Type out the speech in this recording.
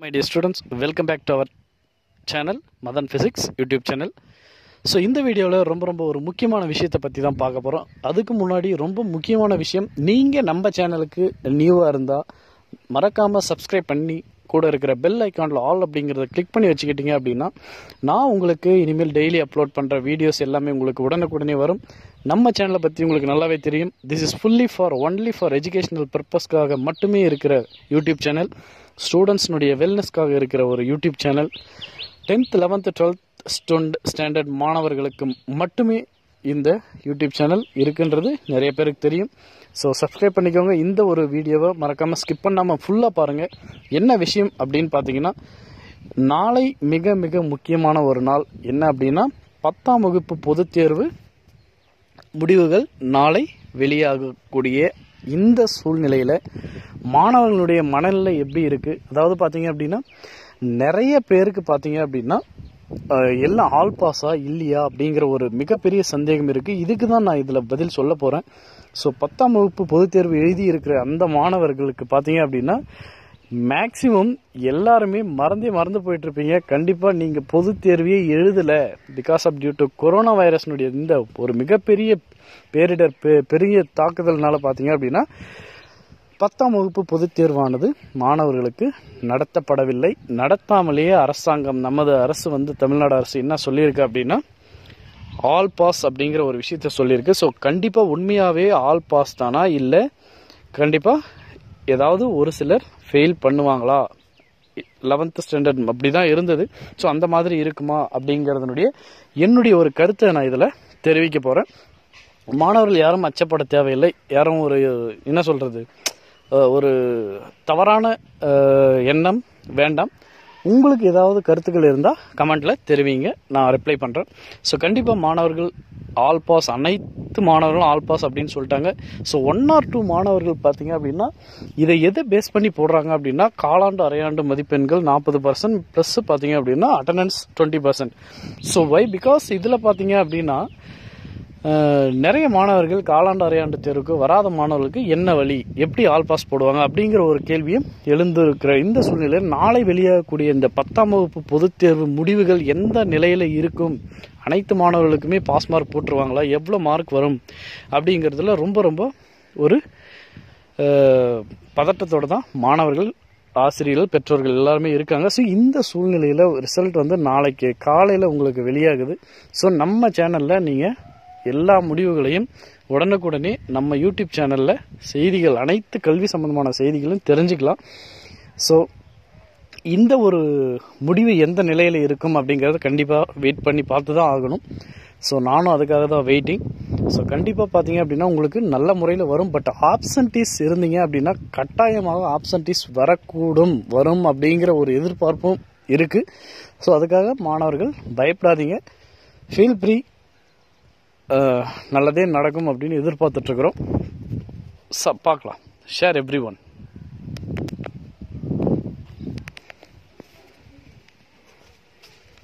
my dear students welcome back to our channel Madan physics YouTube channel so இந்த வீடியோவில் ரொம்ப ரொம்ப ஒரு முக்கியமான விஷயத்தை பற்றி தான் பார்க்க போகிறோம் அதுக்கு முன்னாடி ரொம்ப முக்கியமான விஷயம் நீங்கள் நம்ம சேனலுக்கு நியூவாக இருந்தால் மறக்காமல் சப்ஸ்கிரைப் பண்ணி கூட இருக்கிற பெல் ஐக்கானில் ஆல் அப்படிங்கிறத கிளிக் பண்ணி வச்சுக்கிட்டீங்க அப்படின்னா நான் உங்களுக்கு இனிமேல் டெய்லி அப்லோட் பண்ணுற வீடியோஸ் எல்லாமே உங்களுக்கு உடனுக்குடனே வரும் நம்ம சேனலை பற்றி உங்களுக்கு நல்லாவே தெரியும் this is fully for only for educational பர்பஸ்க்காக மட்டுமே இருக்கிற யூடியூப் சேனல் ஸ்டூடெண்ட்ஸ்னுடைய வெல்னஸ்க்காக இருக்கிற ஒரு YouTube channel tenth eleventh twelfth student standard மாணவர்களுக்கு மட்டுமே இந்த யூடியூப் சேனல் இருக்குன்றது நிறைய பேருக்கு தெரியும் ஸோ சப்ஸ்கிரைப் பண்ணிக்கோங்க இந்த ஒரு வீடியோவை மறக்காமல் ஸ்கிப் பண்ணாமல் ஃபுல்லாக பாருங்கள் என்ன விஷயம் அப்படின்னு பார்த்தீங்கன்னா நாளை மிக மிக முக்கியமான ஒரு நாள் என்ன அப்படின்னா பத்தாம் வகுப்பு பொதுத் தேர்வு முடிவுகள் நாளை வெளியாகக்கூடிய இந்த சூழ்நிலையில் மாணவர்களுடைய மனநிலை எப்படி இருக்குது அதாவது பார்த்தீங்க அப்படின்னா நிறைய பேருக்கு பார்த்தீங்க அப்படின்னா அஹ், எல்லாம் ஆல் பாஸா இல்லையா அப்படிங்கிற ஒரு மிகப்பெரிய சந்தேகம் இருக்குது இதுக்கு தான் நான் இதில் பதில் சொல்ல போகிறேன் ஸோ பத்தாம் வகுப்பு பொதுத் தேர்வு எழுதி இருக்கிற அந்த மாணவர்களுக்கு பார்த்தீங்க அப்படின்னா மேக்சிமம் எல்லாருமே மறந்தே மறந்து போயிட்டு இருப்பீங்க கண்டிப்பாக நீங்கள் பொதுத் தேர்வையே எழுதலை because of due to corona வைரஸ்னுடைய இந்த ஒரு மிகப்பெரிய பேரிடர் பெ- பெரிய தாக்குதல்னால பார்த்தீங்க அப்படின்னா பத்தாம் வகுப்பு பொதுத் தேர்வானது மாணவர்களுக்கு நடத்தப்படவில்லை நடத்தாமலேயே அரசாங்கம் நமது அரசு வந்து தமிழ்நாடு அரசு என்ன சொல்லியிருக்கு அப்படின்னா ஆல் பாஸ் அப்படிங்கிற ஒரு விஷயத்த சொல்லியிருக்கு ஸோ கண்டிப்பாக உண்மையாகவே ஆல் பாஸ் தானா இல்லை கண்டிப்பாக ஏதாவது ஒரு சிலர் ஃபெயில் பண்ணுவாங்களா லெவன்த் ஸ்டாண்டர்ட் அப்படி தான் இருந்தது ஸோ அந்த மாதிரி இருக்குமா அப்படிங்கிறதுனுடைய என்னுடைய ஒரு கருத்தை நான் இதில் தெரிவிக்க போகிறேன் மாணவர்கள் யாரும் அச்சப்பட தேவையில்லை யாரும் ஒரு என்ன சொல்கிறது ஒரு தவறான அஹ், எண்ணம் வேண்டாம் உங்களுக்கு ஏதாவது கருத்துக்கள் இருந்தால் கமெண்ட்டில் தெரிவிங்க நான் ரிப்ளை பண்ணுறேன் ஸோ கண்டிப்பாக மாணவர்கள் ஆல் பாஸ் அனைத்து மாணவர்களும் ஆல் பாஸ் அப்படின்னு சொல்லிட்டாங்க ஸோ ஒன் ஆர் டூ மாணவர்கள் பார்த்தீங்க அப்படின்னா இதை எதை பேஸ் பண்ணி போடுறாங்க அப்படின்னா காலாண்டு அரையாண்டு மதிப்பெண்கள் நாற்பது பர்சன்ட் ப்ளஸ் பார்த்தீங்க அப்படின்னா attendance twenty percent so why because இதில் பார்த்தீங்க அப்படின்னா அஹ், நிறைய மாணவர்கள் காலாண்டு அரையாண்டு தேர்வுக்கு வராத மாணவர்களுக்கு என்ன வழி எப்படி ஆல் பாஸ் போடுவாங்க அப்படிங்கிற ஒரு கேள்வியும் எழுந்திருக்கிற இந்த சூழ்நிலையில் நாளை வெளியாகக்கூடிய இந்த பத்தாம் வகுப்பு பொதுத் தேர்வு முடிவுகள் எந்த நிலையில் இருக்கும் அனைத்து மாணவர்களுக்குமே பாஸ் மார்க் போட்டுருவாங்களா எவ்வளோ மார்க் வரும் அப்படிங்கிறதுல ரொம்ப ரொம்ப ஒரு அஹ், பதட்டத்தோட தான் மாணவர்கள் ஆசிரியர்கள் பெற்றோர்கள் எல்லாருமே இருக்காங்க ஸோ இந்த சூழ்நிலையில் ரிசல்ட் வந்து நாளைக்கு காலையில் உங்களுக்கு வெளியாகுது ஸோ நம்ம சேனலில் நீங்கள் எல்லா முடிவுகளையும் உடனுக்குடனே நம்ம யூடியூப் சேனலில் செய்திகள் அனைத்து கல்வி சம்பந்தமான செய்திகளும் தெரிஞ்சுக்கலாம் ஸோ இந்த ஒரு முடிவு எந்த நிலையில் இருக்கும் அப்படிங்கிறத கண்டிப்பாக வெயிட் பண்ணி பார்த்து தான் ஆகணும் ஸோ நானும் அதுக்காக தான் வெயிட்டிங் ஸோ கண்டிப்பாக பார்த்தீங்க அப்படின்னா உங்களுக்கு நல்ல முறையில் வரும் பட் ஆப்சன்டீஸ் இருந்தீங்க அப்படின்னா கட்டாயமாக ஆப்சன்டீஸ் வரக்கூடும் வரும் அப்படிங்கிற ஒரு எதிர்பார்ப்பும் இருக்குது ஸோ அதுக்காக மாணவர்கள் பயப்படாதீங்க ஃபீல் ஃப்ரீ நல்லதே நடக்கும் அப்படின்னு எதிர்பார்த்துட்ருக்குறோம் ச பார்க்கலாம் ஷேர் எவ்ரி ஒன்